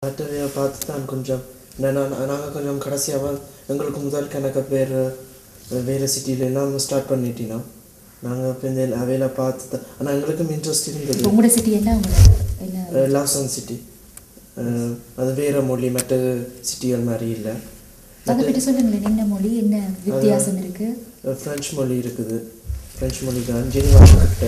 மற்றவையை பார்த்து தான் கொஞ்சம் நாங்கள் கொஞ்சம் கடைசியாக எங்களுக்கு முதல் கணக்க பேர் வேறு சிட்டியில எல்லாம் ஸ்டார்ட் பண்ணிட்டோம் நாங்கள் இப்போ இந்த அவையில் பார்த்து தான் ஆனால் எங்களுக்கும் இன்ட்ரெஸ்ட் இருந்தது உங்களோட சிட்டி என்ன உங்களோட என்ன லாசன் சிட்டி அது வேறு மொழி மற்ற சிட்டிகள் மாதிரி இல்லை அதை பற்றி சொல்லுங்களேன் என்ன மொழி என்ன வித்தியாசம் இருக்கு ஃப்ரெஞ்சு மொழி இருக்குது ஃப்ரெஞ்சு மொழி தான் ஜெனிவா கிட்ட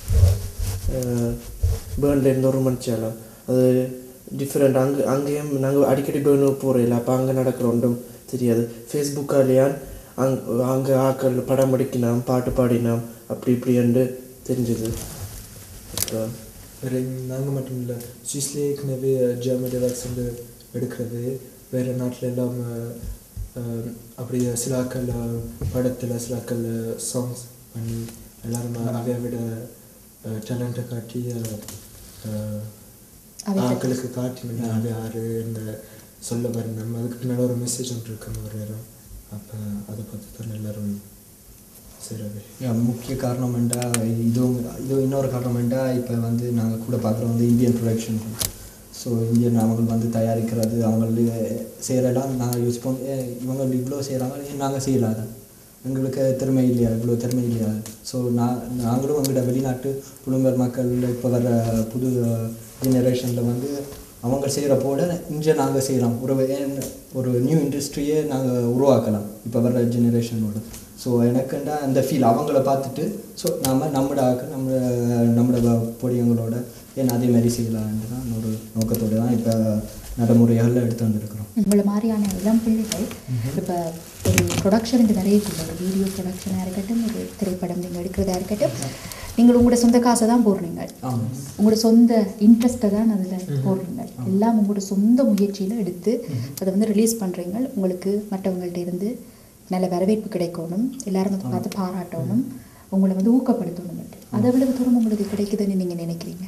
பேர்ன்லேருந்து ஒரு மணிச்சாலம் அது டிஃப்ரெண்ட் அங்கே அங்கேயும் நாங்கள் அடிக்கடி பேர்னுக்கு போகிறோம் இல்லை அப்போ அங்கே நடக்கிற ஒன்றும் தெரியாது ஃபேஸ்புக்காலேயான் அங் அங்கே ஆக்கள் படம் எடுக்கினாம் பாட்டு பாடினாம் அப்படி இப்படின்னு தெரிஞ்சது அப்போ வேறு நாங்கள் மட்டும் இல்லை சுவிஸ்லேயே ஏற்கனவே ஜெர்மனி வேக்சின் எடுக்கிறது வேறு நாட்டில் எல்லாம் அஹ், அப்படி சில ஆக்கள் படத்தில் சில ஆக்கள் சாங்ஸ் பண்ணி எல்லாரும் அவைய விட டேலண்ட்டை காட்டி அஹ், அவை ஆக்களுக்கு காட்டினீங்க அது யாரு இந்த சொல்ல பாருங்க நம்ம அதுக்கு பின்னால் ஒரு மெசேஜ் ஒன்று இருக்கணும் ஒரு நேரம் அப்போ அதை பார்த்து தான் எல்லாரும் சரி யா, முக்கிய காரணம் என்றா இதுவும் இது இன்னொரு காரணம் என்றா இப்போ வந்து நாங்கள் கூட பார்க்குறோம் வந்து இந்தியன் ப்ரொடக்ஷன் ஸோ இந்தியன் அவங்க வந்து தயாரிக்கிறது அவங்க செய்கிறலாம் நாங்கள் யூஸ் பண்ண ஏ, இவங்க இவ்வளோ செய்கிறாங்க நாங்கள் செய்யலாத எங்களுக்கு திறமை இல்லையா இவ்வளோ திறமை இல்லையா ஸோ நான் நாங்களும் எங்களோட வெளிநாட்டு புலம்பெயர் மக்கள் இப்போ வர புது ஜெனரேஷனில் வந்து அவங்க செய்கிற போல இங்கே நாங்கள் செய்யலாம் ஒரு ஏன் ஒரு நியூ இண்டஸ்ட்ரியே நாங்கள் உருவாக்கலாம் இப்போ வர்ற ஜெனரேஷனோட ஸோ எனக்குண்டா அந்த ஃபீல் அவங்கள பார்த்துட்டு ஸோ நம்ம நம்மட ஆக்க நம்ம நம்மளோட பொடியங்களோட ஏன் அதே மாதிரி செய்யலாம்னு தான் ஒரு நோக்கத்தோடு தான் இப்போ நடைமுறைகளில் எடுத்து வந்திருக்கிறோம் உங்களை மாதிரியான இளம் பிள்ளைகள் இப்போ ஒரு ப்ரொடக்ஷனுக்கு நிறைய கூட ஒரு வீடியோ ப்ரொடக்ஷனாக இருக்கட்டும் ஒரு திரைப்படம் நீங்கள் எடுக்கிறதா இருக்கட்டும் நீங்கள் உங்களோட சொந்த காசை தான் போடுறீங்க ஆமாம் உங்களோட சொந்த இன்ட்ரெஸ்ட்டை தான் அதில் போடுறீங்க எல்லாம் உங்களோட சொந்த முயற்சியில் எடுத்து அதை வந்து ரிலீஸ் பண்ணுறீங்க உங்களுக்கு மற்றவங்கள்ட்ட இருந்து நல்ல வரவேற்பு கிடைக்கணும் எல்லாரும் அதை பார்த்து பாராட்டணும் உங்களை வந்து ஊக்கப்படுத்தணும் அது எவ்வளவு தூரம் உங்களுக்கு கிடைக்குதுன்னு நீங்கள் நினைக்கிறீங்க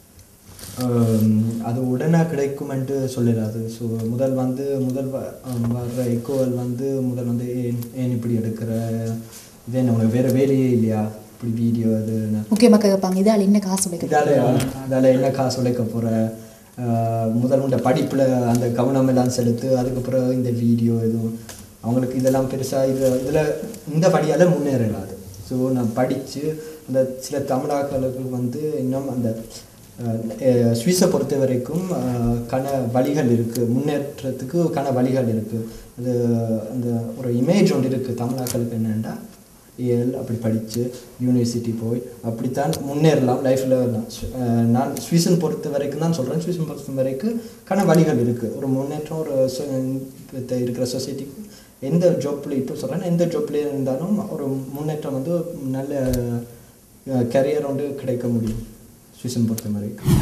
ஆம், அது உடனே கிடைக்குமென்ட்டு சொல்லிடாது ஸோ முதல் வந்து முதல் வ- ஆம், வர்ற எக்கோவல் வந்து முதல் வந்து ஏன் ஏன் இப்படி எடுக்கிற இது என்ன உனக்கு வேறு வேலையே இல்லையா இப்படி வீடியோ அது என்ன முக்கியமாக கேட்பாங்க இதால் என்ன காசு உழைக்க இதால் இதால் என்ன காசு உழைக்க போகிற முதல் உண்ட படிப்பில் அந்த கவனம் எல்லாம் செலுத்து அதுக்கப்புறம் இந்த வீடியோ எதுவும் அவங்களுக்கு இதெல்லாம் பெருசாக இது இதில் இந்த படியால் முன்னேறலாது ஸோ நான் படித்து அந்த சில தமிழாக்களுக்கு வந்து இன்னும் அந்த அஹ், சுவிஸை பொறுத்த வரைக்கும் அஹ், கன வழிகள் இருக்குது முன்னேற்றத்துக்கு கன வழிகள் இருக்குது அது அந்த ஒரு இமேஜ் ஒன்று இருக்குது தமிழாக்களுக்கு என்னென்னா ஏஎல் அப்படி படித்து யூனிவர்சிட்டி போய் அப்படித்தான் முன்னேறலாம் லைஃப்பில் நான் ஸ்வீசன் பொறுத்த வரைக்கும் தான் சொல்கிறேன் ஸ்வீசன் பொறுத்த வரைக்கும் கன வழிகள் இருக்குது ஒரு முன்னேற்றம் ஒரு சொ- இப்ப இருக்கிற சொசைட்டிக்கு எந்த ஜாப்பில் இப்போ சொல்கிறேன் எந்த ஜாப்ல இருந்தாலும் ஒரு முன்னேற்றம் வந்து நல்ல கரியர் வந்து கிடைக்க முடியும் ஸ்வீசன் பொறுத்த வரைக்கும்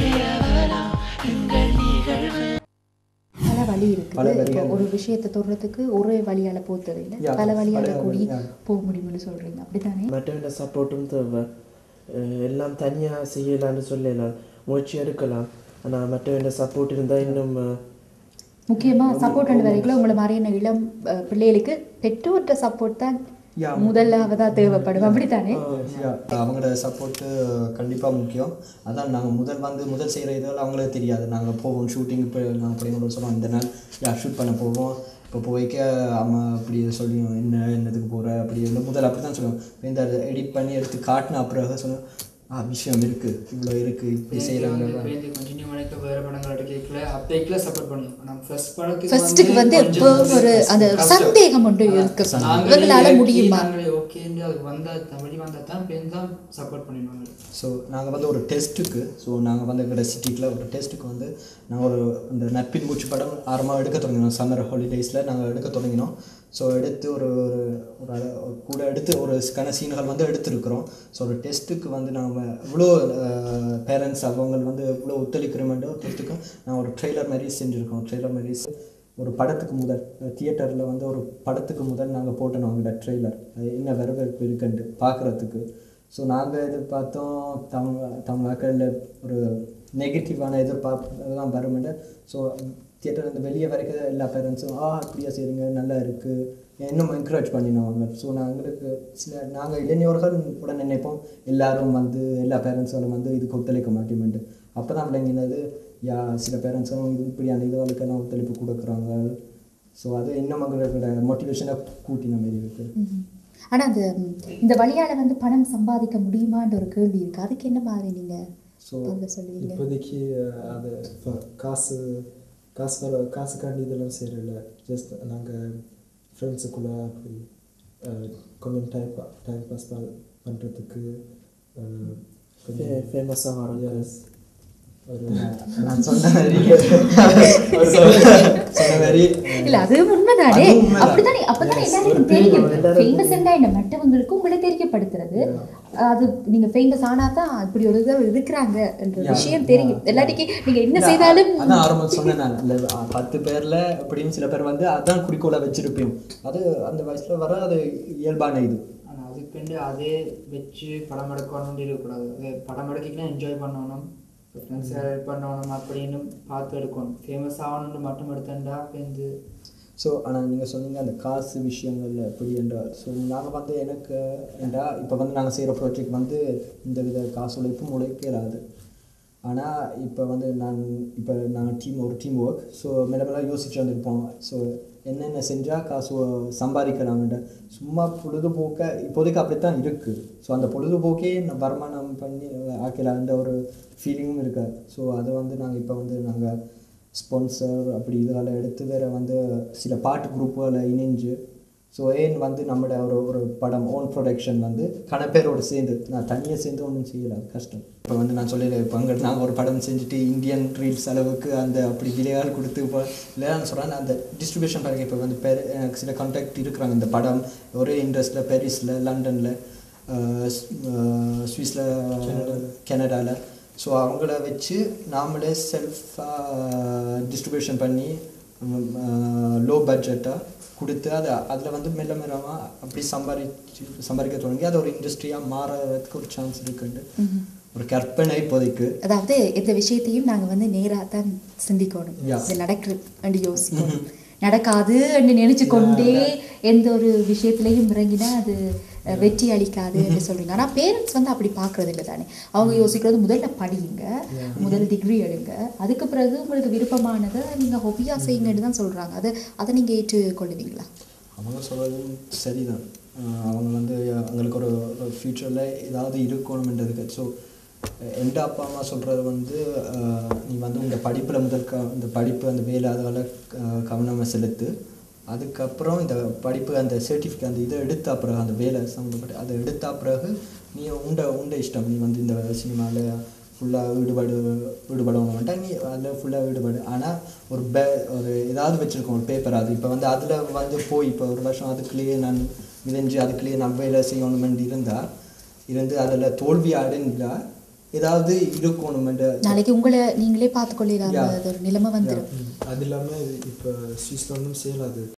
பல வழி பல இருக்குது வழிகள். இப்போ ஒரு விஷயத்தை தொடுறதுக்கு ஒரே வழியால போத்தது இல்லை Yeah, பல வழியால பல கூடி yeah. போக முடியும்னு சொல்றீங்க அப்படித்தானே மற்றவங்க சப்போர்ட்டும் தேவை அஹ் எல்லாம் தனியாக செய்யலாம்னு சொல்லலாம் முயற்சி எடுக்கலாம் ஆனால் மற்றவங்க சப்போர்ட் இருந்தால் இன்னும் அஹ், முக்கியமா சப்போர்ட் ரெண்டு வரைக்கும் உங்களை மாதிரியான இளம் அஹ், பிள்ளைகளுக்கு பெற்றோர்கிட்ட சப்போர்ட் தான் Yeah. முதலாவதா தேவைப்படும் அப்படித்தானே Yeah, அவங்களோட சப்போர்ட்டு கண்டிப்பாக முக்கியம் அதான் நாங்கள் முதல் வந்து முதல் செய்கிற இதெல்லாம் அவங்களுக்கு தெரியாது நாங்கள் போவோம் ஷூட்டிங் இப்போ நாங்கள் பிள்ளைங்களோட சொல்லுவோம் இந்த நாள் யா ஷூட் பண்ண போவோம் இப்போ போய்க்க அம்மா அப்படி சொல்லி என்ன என்னதுக்கு போகிற அப்படி இல்லை முதல் அப்படி தான் சொல்லுவோம் இந்த எடிட் பண்ணி எடுத்து காட்டின அப்புறம் சொல்லுவோம் ஆ விஷயம் இருக்குது இவ்வளோ இருக்குது இப்படி செய்கிறாங்க கண்டினியூ பண்ணிக்க வேற படங்கள் எடுக்கல அப்பேக்கல சப்போர்ட் பண்ணும் நம்ம ஃபர்ஸ்ட் படத்துக்கு ஃபர்ஸ்ட்டுக்கு வந்து எப்போ ஒரு அந்த சந்தேகம் ஒன்று இருக்கு இவங்களால முடியுமா ஓகே அதுக்கு வந்தா தமிழ் வந்தா தான் பேர் தான் சப்போர்ட் பண்ணிடுவாங்க ஸோ நாங்கள் வந்து ஒரு டெஸ்ட்டுக்கு ஸோ நாங்கள் வந்து எங்களோட சிட்டிக்குள்ள ஒரு டெஸ்ட்டுக்கு வந்து நாங்கள் ஒரு இந்த நட்பின் மூச்சு படம் ஆரம்பமாக எடுக்க தொடங்கினோம் சம்மர் ஹாலிடேஸில் நாங்கள் எடுக்க தொடங்கினோம் ஸோ எடுத்து ஒரு ஒரு ஒரு அர- ஒரு கூட எடுத்து ஒரு கன சீன்கள் வந்து எடுத்திருக்கிறோம் ஸோ ஒரு டெஸ்ட்டுக்கு வந்து நாங்கள் இவ்வளோ பேரண்ட்ஸ் அவங்க வந்து இவ்வளோ ஒத்துழைக்கிறோமெண்டோ டெஸ்ட்டுக்கு நான் ஒரு ட்ரெய்லர் மாதிரி செஞ்சுருக்கோம் ட்ரெய்லர் மாதிரி செ- ஒரு படத்துக்கு முதல் தியேட்டரில் வந்து ஒரு படத்துக்கு முதல் நாங்கள் போட்டோம் அவங்களோட ட்ரெய்லர் என்ன வரவேற்பு இருக்குன்ட்டு பார்க்குறதுக்கு ஸோ நாங்கள் எதிர்பார்த்தோம் தமிழ் தமிழாக்களில் ஒரு நெகட்டிவான எதிர்பார்ப்பு தான் வருமெண்டு ஸோ தியேட்டர் வந்து வெளியே வரைக்கும் எல்லா பேரண்ட்ஸும் ஆ அப்படியா சரிங்க நல்லா இருக்குது இன்னும் என்கரேஜ் பண்ணினவங்க ஸோ நாங்களுக்கு சில நாங்கள் இளைஞர்கள் உடனே நினைப்போம் எல்லாரும் வந்து எல்லா பேரண்ட்ஸாலும் வந்து இதுக்கு ஒத்துழைக்க மாட்டோமெண்டு அப்போ தான் விளங்கினது யா சில பேரண்ட்ஸும் இது இப்படியான இதுகளுக்கெல்லாம் ஒத்துழைப்பு கொடுக்குறாங்க ஸோ அது இன்னும் அவங்களோட மோட்டிவேஷனை கூட்டின மாதிரி இருக்குது ம்ஹும். ஆனா அந்த ம், இந்த வழியால வந்து பணம் சம்பாதிக்க முடியுமான்ற ஒரு கேள்வி இருக்கு அதுக்கு என்ன மாதிரி நீங்க ஸோ பதில சொல்லுவீங்க இப்போதைக்கு அஹ், அது இப்போ காசு காசு வர காசுக்காண்டி இதெல்லாம் செய்யறதில்ல ஜஸ்ட் நாங்கள் ஃப்ரெண்ட்ஸுக்குள்ளே அப்படி அஹ், கொஞ்சம் டைம் டைம் பாஸ் பண்ணுறதுக்கு கொஞ்சம் ஃபேமஸாக வரோம் yes, ஒரு நான் சொன்ன மாதிரி ஒரு சொன்ன மாதிரி இல்ல அது உண்மைதானே அதுவும் உண்மைதான். அப்படித்தானே அப்பதானே எல்லாருக்கும் தெரியும் ஃபேமஸ் என்ன மற்றவங்களுக்கு உங்களை தெரியப்படுத்துறது அது நீங்க ஃபேமஸ் ஆனா தான் இப்படி ஒரு இது இருக்கிறாங்க என்ற Yeah. விஷயம் தெரியும் எல்லாட்டிக்கு நீங்க என்ன இல்ல, செய்தாலும் அதான் ஆரம்பம் சொன்னேன் நான் இல்ல, அ, பத்து பேர்ல அப்படின்னு சில பேர் வந்து அதான் குறிக்கோளா வச்சிருப்பேன் அது அந்த வயசுல வர அது இயல்பான இது ஆனால் அதுக்குண்டு அதே வச்சு படம் எடுக்கணும்னு இருக்கக்கூடாது அது படம் எடுக்கலாம் என்ஜாய் பண்ணணும் ஃப்ரெண்ட்ஸ் ஹெல்ப் பண்ணணும் அப்படின்னு பார்த்து எடுக்கணும் ஃபேமஸ் ஆகணும்னு மட்டும் எடுத்தேன்டா வந்து ஸோ ஆனால் நீங்கள் சொன்னீங்க அந்த காசு விஷயங்கள்ல எப்படி என்றால் ஸோ நாங்கள் வந்து எனக்கு என்றா இப்போ வந்து நாங்கள் செய்கிற ப்ராஜெக்ட் வந்து இந்த வித காசு உழைப்பும் உழைக்கிறாது ஆனால் இப்போ வந்து நான் இப்போ நாங்கள் டீம் ஒரு டீம் ஒர்க் ஸோ மெல்ல மெல்ல யோசிச்சு வந்திருப்போம் ஸோ என்னென்ன செஞ்சால் காசு சம்பாதிக்கலாம்ன்ற சும்மா பொழுதுபோக்க இப்போதைக்கு அப்படித்தான் இருக்குது ஸோ அந்த பொழுதுபோக்கே நான் வருமானம் பண்ணி ஆக்கலான்ற ஒரு ஃபீலிங்கும் இருக்கு ஸோ அது வந்து நாங்கள் இப்போ வந்து நாங்கள் ஸ்பான்சர் அப்படி இதுகளை எடுத்து வேற வந்து சில பாட்டு குரூப்புகளை இணைஞ்சு ஸோ ஏன் வந்து நம்மளோட ஒரு ஒரு படம் ஓன் ப்ரொடக்ஷன் வந்து கணப்பேரோடு சேர்ந்து நான் தனியாக சேர்ந்து ஒன்றும் செய்யல அது கஷ்டம் இப்போ வந்து நான் சொல்லிடுறேன் இப்போ அங்கே நாங்கள் ஒரு படம் செஞ்சுட்டு இந்தியன் ரீல்ஸ் அளவுக்கு அந்த அப்படி விலையால் கொடுத்து இப்போ இல்லை நான் சொல்கிறேன் அந்த டிஸ்ட்ரிபியூஷன் பாருங்க இப்போ வந்து பெரு எனக்கு சில கான்டாக்ட் இருக்கிறாங்க இந்த படம் ஒரே இன்ட்ரெஸ்ட்டில் பாரிஸில் லண்டனில் சுவிஸில் கனடாவில் ஸோ அவங்கள வச்சு நாமளே செல்ஃபாக டிஸ்ட்ரிபியூஷன் பண்ணி லோ பட்ஜெட்டாக கொடுத்து அதை அதில் வந்து மெல்ல மெல்லமாக அப்படி சம்பாதிச்சு சம்பாதிக்க தொடங்கி அது ஒரு இண்டஸ்ட்ரியாக மாறதுக்கு ஒரு சான்ஸ் இருக்குண்டு ஒரு கற்பனை இப்போதைக்கு அதாவது எந்த விஷயத்தையும் நாங்க வந்து நேரா தான் சிந்திக்கணும் Yeah. இது நடக்குது யோசிக்கணும் நடக்காது என்று நினைச்சு கொண்டே எந்த ஒரு விஷயத்திலையும் இறங்கினா அது அஹ், வெற்றி அளிக்காது என்று சொல்றீங்க ஆனா பேரண்ட்ஸ் வந்து அப்படி பார்க்கறது இல்லை தானே அவங்க யோசிக்கிறது முதல்ல படியுங்க முதல் டிகிரி எடுங்க அதுக்கு பிறகு உங்களுக்கு விருப்பமானதை நீங்க ஹொபியா செய்யுங்கன்னு தான் சொல்றாங்க அது அதை நீங்க ஏற்றுக்கொள்ளுவீங்களா அவங்க சொல்கிறதும் சரிதான் அஹ் அவங்க வந்து அவங்களுக்கு ஒரு ஃப்யூச்சரில் ஏதாவது இருக்கணுமென்றதுக்கு ஸோ எந்த அப்பா அம்மா சொல்கிறது வந்து அஹ், நீ வந்து உங்கள் படிப்பில் முதல் க இந்த படிப்பு அந்த வேலை அதெல்லாம் கவனமாக செலுத்து அதுக்கப்புறம் இந்த படிப்பு அந்த சர்டிஃபிகேட் அந்த இதை எடுத்த பிறகு அந்த வேலை சம்மந்தப்பட்ட அதை எடுத்த பிறகு நீ உண்ட உண்ட இஷ்டம் நீ வந்து இந்த சினிமாவில் ஃபுல்லாக ஈடுபாடு ஈடுபடணும் வேண்டாம் நீ அதில் ஃபுல்லாக ஈடுபாடு ஆனால் ஒரு பே ஒரு ஏதாவது வச்சுருக்கோம் ஒரு பேப்பர் அது இப்போ வந்து அதில் வந்து போய் இப்போ ஒரு வருஷம் அதுக்குள்ளேயே நான் விதைஞ்சு அதுக்குள்ளேயே நான் வேலை செய்யணுமென்று இருந்தால் இருந்து அதில் தோல்வி அடைந்தா ஏதாவது இருக்கணுமென்ற நாளைக்கு உங்களை நீங்களே பார்த்துக்கொள்ளலாம் Yeah. அது ஒரு நிலைமை வந்துடும் அது இல்லாமல் இப்போ சுவிஸ்ல ஒன்றும் செய்யலாது